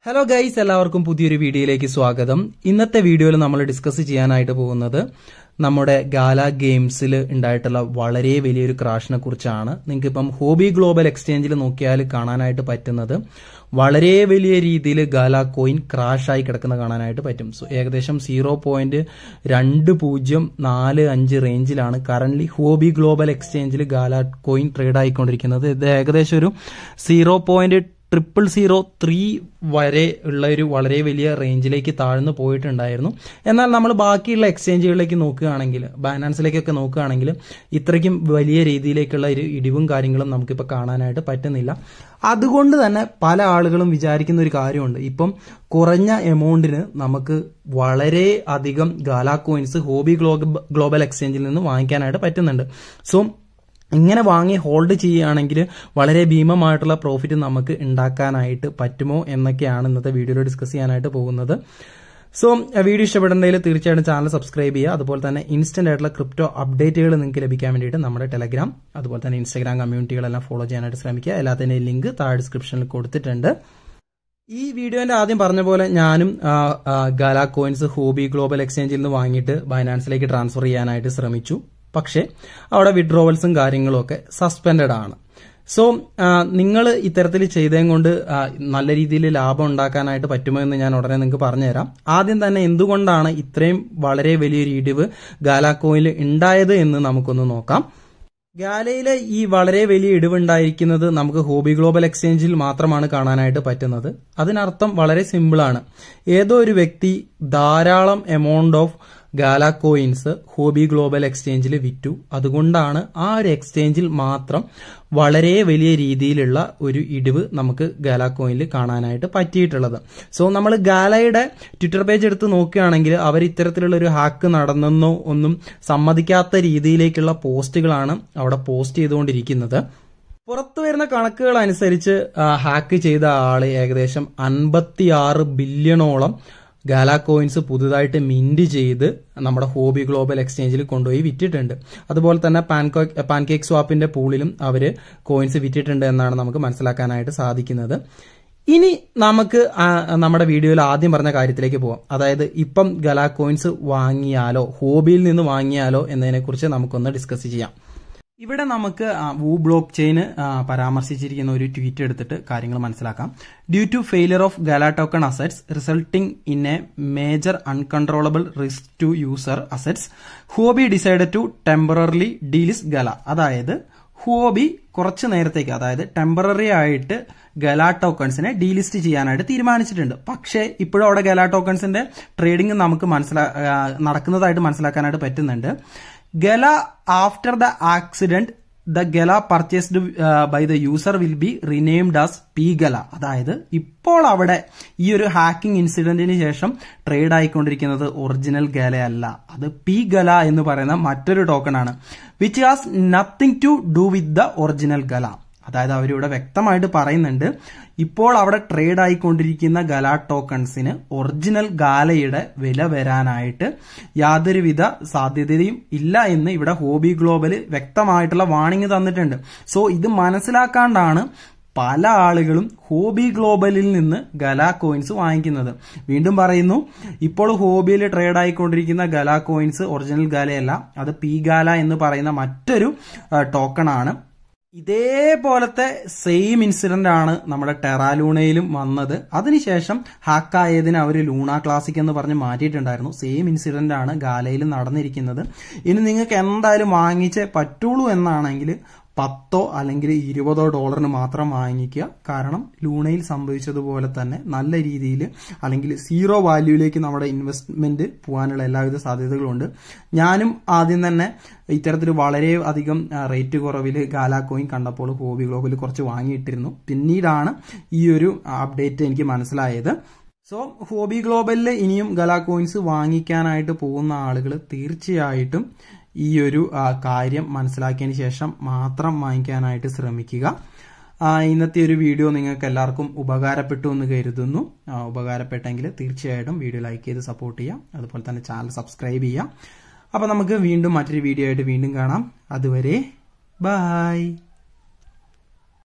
hello guys എല്ലാവർക്കും പുതിയൊരു വീഡിയോയിലേക്ക് സ്വാഗതം ഇന്നത്തെ വീഡിയോയിൽ നമ്മൾ ഡിസ്കസ് ചെയ്യാനായിട്ട് പോകുന്നത് നമ്മുടെ ഗാല ഗെയിംസിൽ ഉണ്ടായിട്ടുള്ള വളരെ വലിയൊരു ക്രാഷിനെ കുറിച്ചാണ് നിങ്ങൾക്ക് ഇപ്പം ഹോബി ഗ്ലോബൽ എക്സ്ചേഞ്ചിൽ നോക്കിയാൽ കാണാനായിട്ട് പറ്റുന്നത് വളരെ വലിയ രീതിയിൽ ഗാല കോയിൻ ക്രാഷ് ആയി കിടക്കുന്ന കാണാനായിട്ട് പറ്റും സോ ഏകദേശം സീറോ പോയിന്റ് രണ്ട് പൂജ്യം നാല് അഞ്ച് റേഞ്ചിലാണ് കറന്റ് ഹോബി ഗ്ലോബൽ എക്സ്ചേഞ്ചിൽ ഗാല കോയിൻ ട്രേഡ് ആയിക്കൊണ്ടിരിക്കുന്നത് ഇത് ഏകദേശം ഒരു zero point triple zero three വരെ ഉള്ള ഒരു വളരെ വലിയ റേഞ്ചിലേക്ക് താഴ്ന്നു പോയിട്ടുണ്ടായിരുന്നു എന്നാൽ നമ്മൾ ബാക്കിയുള്ള എക്സ്ചേഞ്ചുകളിലേക്ക് നോക്കുകയാണെങ്കിൽ ബൈനാൻസിലേക്കൊക്കെ നോക്കുകയാണെങ്കിൽ ഇത്രയ്ക്കും വലിയ രീതിയിലേക്കുള്ള ഒരു ഇടിവും കാര്യങ്ങളും നമുക്കിപ്പോൾ കാണാനായിട്ട് പറ്റുന്നില്ല അതുകൊണ്ട് തന്നെ പല ആളുകളും വിചാരിക്കുന്ന ഒരു കാര്യമുണ്ട് ഇപ്പം കുറഞ്ഞ എമൗണ്ടിന് നമുക്ക് വളരെ അധികം ഗാലാ കോയിൻസ് ഹോബി ഗ്ലോബൽ എക്സ്ചേഞ്ചിൽ നിന്ന് വാങ്ങിക്കാനായിട്ട് പറ്റുന്നുണ്ട് സോ ഇങ്ങനെ വാങ്ങി ഹോൾഡ് ചെയ്യുകയാണെങ്കിൽ വളരെ ഭീമമായിട്ടുള്ള പ്രോഫിറ്റ് നമുക്ക് ഉണ്ടാക്കാനായിട്ട് പറ്റുമോ എന്നൊക്കെയാണ് ഇന്നത്തെ വീഡിയോയിൽ ഡിസ്കസ് ചെയ്യാനായിട്ട് പോകുന്നത് സോ വീഡിയോ ഇഷ്ടപ്പെടുന്നതിൽ തീർച്ചയായിട്ടും ചാനൽ സബ്സ്ക്രൈബ് ചെയ്യുക അതുപോലെ തന്നെ ഇൻസ്റ്റന്റ് ആയിട്ടുള്ള ക്രിപ്റ്റോ അപ്ഡേറ്റുകൾ നിങ്ങൾക്ക് ലഭിക്കാൻ വേണ്ടിയിട്ട് നമ്മുടെ ടെലഗ്രാം അതുപോലെ തന്നെ ഇൻസ്റ്റാഗ്രാം കമ്മ്യൂണിറ്റികളെല്ലാം ഫോളോ ചെയ്യാനായിട്ട് ശ്രമിക്കുക എല്ലാത്തിൻ്റെയും ലിങ്ക് താഴെ ഡിസ്ക്രിപ്ഷനിൽ കൊടുത്തിട്ടുണ്ട് ഈ വീഡിയോന്റെ ആദ്യം പറഞ്ഞ പോലെ ഞാനും ഗാല കോയിൻസ് ഹോബി ഗ്ലോബൽ എക്സ്ചേഞ്ചിൽ നിന്ന് വാങ്ങിയിട്ട് ബൈനാൻസിലേക്ക് ട്രാൻസ്ഫർ ചെയ്യാനായിട്ട് ശ്രമിച്ചു പക്ഷേ അവിടെ വിഡ്രോവൽസും കാര്യങ്ങളും ഒക്കെ സസ്പെൻഡഡ് ആണ് സോ നിങ്ങൾ ഇത്തരത്തിൽ ചെയ്തതും കൊണ്ട് നല്ല രീതിയിൽ ലാഭം ഉണ്ടാക്കാനായിട്ട് പറ്റുമോ എന്ന് ഞാൻ ഉടനെ നിങ്ങൾക്ക് പറഞ്ഞുതരാം ആദ്യം തന്നെ എന്തുകൊണ്ടാണ് ഇത്രയും വളരെ വലിയൊരു ഇടിവ് ഗാലാക്കോയിൽ ഉണ്ടായത് എന്ന് നമുക്കൊന്ന് നോക്കാം ഗാലയിലെ ഈ വളരെ വലിയ ഇടിവുണ്ടായിരിക്കുന്നത് നമുക്ക് ഹോബി ഗ്ലോബൽ എക്സ്ചേഞ്ചിൽ മാത്രമാണ് കാണാനായിട്ട് പറ്റുന്നത് അതിനർത്ഥം വളരെ സിമ്പിളാണ് ഏതോ ഒരു വ്യക്തി ധാരാളം amount of Gala coins Huobi global എക്സ്ചേഞ്ചിൽ വിറ്റു അതുകൊണ്ടാണ് ആ ഒരു എക്സ്ചേഞ്ചിൽ മാത്രം വളരെ വലിയ രീതിയിലുള്ള ഒരു ഇടിവ് നമുക്ക് ഗാല കോയിനിൽ കാണാനായിട്ട് പറ്റിയിട്ടുള്ളത് സോ നമ്മൾ ഗാലയുടെ ട്വിറ്റർ പേജ് എടുത്ത് നോക്കുകയാണെങ്കിൽ അവർ ഇത്തരത്തിലുള്ള ഒരു ഹാക്ക് നടന്നെന്നോ ഒന്നും സമ്മതിക്കാത്ത രീതിയിലേക്കുള്ള പോസ്റ്റുകളാണ് അവിടെ പോസ്റ്റ് ചെയ്തുകൊണ്ടിരിക്കുന്നത് പുറത്തു വരുന്ന കണക്കുകൾ അനുസരിച്ച് ഹാക്ക് ചെയ്ത ആള് ഏകദേശം അൻപത്തിയാറ് ബില്യണോളം ഗാല കോയിൻസ് പുതുതായിട്ട് മിന്റ് ചെയ്ത് നമ്മുടെ ഹോബി ഗ്ലോബൽ എക്സ്ചേഞ്ചിൽ കൊണ്ടുപോയി വിറ്റിട്ടുണ്ട് അതുപോലെ തന്നെ പാൻകോക്ക് പാൻകേക്ക് സ്വാപ്പിന്റെ പൂളിലും അവർ കോയിൻസ് വിറ്റിട്ടുണ്ട് എന്നാണ് നമുക്ക് മനസ്സിലാക്കാനായിട്ട് സാധിക്കുന്നത് ഇനി നമുക്ക് നമ്മുടെ വീഡിയോയിൽ ആദ്യം പറഞ്ഞ കാര്യത്തിലേക്ക് പോവാം അതായത് ഇപ്പം ഗലാ കോയിൻസ് വാങ്ങിയാലോ ഹോബിയിൽ നിന്ന് വാങ്ങിയാലോ എന്നതിനെക്കുറിച്ച് നമുക്കൊന്ന് ഡിസ്കസ് ചെയ്യാം ഇവിടെ നമുക്ക് വൂ ബ്ലോക്ക് ചെയിൻ പരാമർശിച്ചിരിക്കുന്ന ഒരു ട്വീറ്റ് എടുത്തിട്ട് കാര്യങ്ങൾ മനസ്സിലാക്കാം due to failure of Gala token assets resulting in a major uncontrollable risk to user assets Huobi decide to temporarily delist Gala അതായത് ഹോബി കുറച്ച് നേരത്തേക്ക് അതായത് ടെമ്പററി ആയിട്ട് ഗല ടോക്കൺസിനെ ഡീലിസ്റ്റ് ചെയ്യാനായിട്ട് തീരുമാനിച്ചിട്ടുണ്ട് പക്ഷേ ഇപ്പോഴും അവിടെ ഗല ടോക്കൺസിന്റെ ട്രേഡിംഗ് നമുക്ക് മനസ്സിലാ നടക്കുന്നതായിട്ട് മനസ്സിലാക്കാനായിട്ട് പറ്റുന്നുണ്ട് Gala after the accident the Gala purchased by the user will be renamed as P Gala അതായത് ഇപ്പോൾ അവിടെ ഈ ഒരു ഹാക്കിംഗ് ഇൻസിഡന്റിന് ശേഷം ട്രേഡ് ആയിക്കൊണ്ടിരിക്കുന്നത് ഒറിജിനൽ ഗലയല്ല അത് പി ഗല എന്ന് പറയുന്ന മറ്റൊരു ടോക്കൺ ആണ് which has nothing to do with the original Gala അതായത് അവരിവിടെ വ്യക്തമായിട്ട് പറയുന്നുണ്ട് ഇപ്പോൾ അവിടെ ട്രേഡ് ആയിക്കൊണ്ടിരിക്കുന്ന ഗല ടോക്കൺസിന് ഒറിജിനൽ ഗാലയുടെ വില വരാനായിട്ട് യാതൊരുവിധ സാധ്യതയും ഇല്ല എന്ന് ഇവിടെ ഹോബി ഗ്ലോബൽ വ്യക്തമായിട്ടുള്ള വാണിംഗ് തന്നിട്ടുണ്ട് സോ ഇത് മനസ്സിലാക്കാണ്ടാണ് പല ആളുകളും ഹോബി ഗ്ലോബലിൽ നിന്ന് ഗല കോയിൻസ് വാങ്ങിക്കുന്നത് വീണ്ടും പറയുന്നു ഇപ്പോൾ ഹോബിയിൽ ട്രേഡ് ആയിക്കൊണ്ടിരിക്കുന്ന ഗല കോയിൻസ് ഒറിജിനൽ ഗാലയല്ല അത് പി ഗാല എന്ന് പറയുന്ന മറ്റൊരു ടോക്കൺ ആണ് ഇതേപോലത്തെ സെയിം ഇൻസിഡന്റ് ആണ് നമ്മുടെ ടെറാലൂണയിലും വന്നത് അതിനുശേഷം ഹാക്കായതിന് അവർ ലൂണ ക്ലാസിക് എന്ന് പറഞ്ഞ് മാറ്റിയിട്ടുണ്ടായിരുന്നു സെയിം ഇൻസിഡന്റ് ആണ് ഗാലയിലും നടന്നിരിക്കുന്നത് ഇനി നിങ്ങൾക്ക് എന്തായാലും വാങ്ങിച്ചേ പറ്റുള്ളൂ എന്നാണെങ്കിൽ പത്തോ അല്ലെങ്കിൽ ഇരുപതോ ഡോളറിന് മാത്രം വാങ്ങിക്കുക കാരണം ലൂണയിൽ സംഭവിച്ചതുപോലെ തന്നെ നല്ല രീതിയിൽ അല്ലെങ്കിൽ സീറോ വാല്യൂയിലേക്ക് നമ്മുടെ ഇൻവെസ്റ്റ്മെന്റ് പോകാനുള്ള എല്ലാവിധ സാധ്യതകളുണ്ട് ഞാനും ആദ്യം തന്നെ ഇത്തരത്തിൽ വളരെ അധികം റേറ്റ് കുറവിൽ ഗാലാ കോയിൻ കണ്ടപ്പോൾ ഹോബി ഗ്ലോബിൽ കുറച്ച് വാങ്ങിയിട്ടിരുന്നു പിന്നീടാണ് ഈ ഒരു അപ്ഡേറ്റ് എനിക്ക് മനസ്സിലായത് സോ ഹോബി ഗ്ലോബലിൽ ഇനിയും ഗലാ കോയിൻസ് വാങ്ങിക്കാനായിട്ട് പോകുന്ന ആളുകൾ തീർച്ചയായിട്ടും ഈ ഒരു കാര്യം മനസ്സിലാക്കിയതിന് ശേഷം മാത്രം വാങ്ങിക്കാനായിട്ട് ശ്രമിക്കുക ഇന്നത്തെ ഒരു വീഡിയോ നിങ്ങൾക്ക് എല്ലാവർക്കും ഉപകാരപ്പെട്ടു എന്ന് കരുതുന്നു ഉപകാരപ്പെട്ടെങ്കിൽ തീർച്ചയായിട്ടും വീഡിയോ ലൈക്ക് ചെയ്ത് സപ്പോർട്ട് ചെയ്യാം അതുപോലെ തന്നെ ചാനൽ സബ്സ്ക്രൈബ് ചെയ്യാം അപ്പോൾ നമുക്ക് വീണ്ടും മറ്റൊരു വീഡിയോ ആയിട്ട് വീണ്ടും കാണാം അതുവരെ ബായ്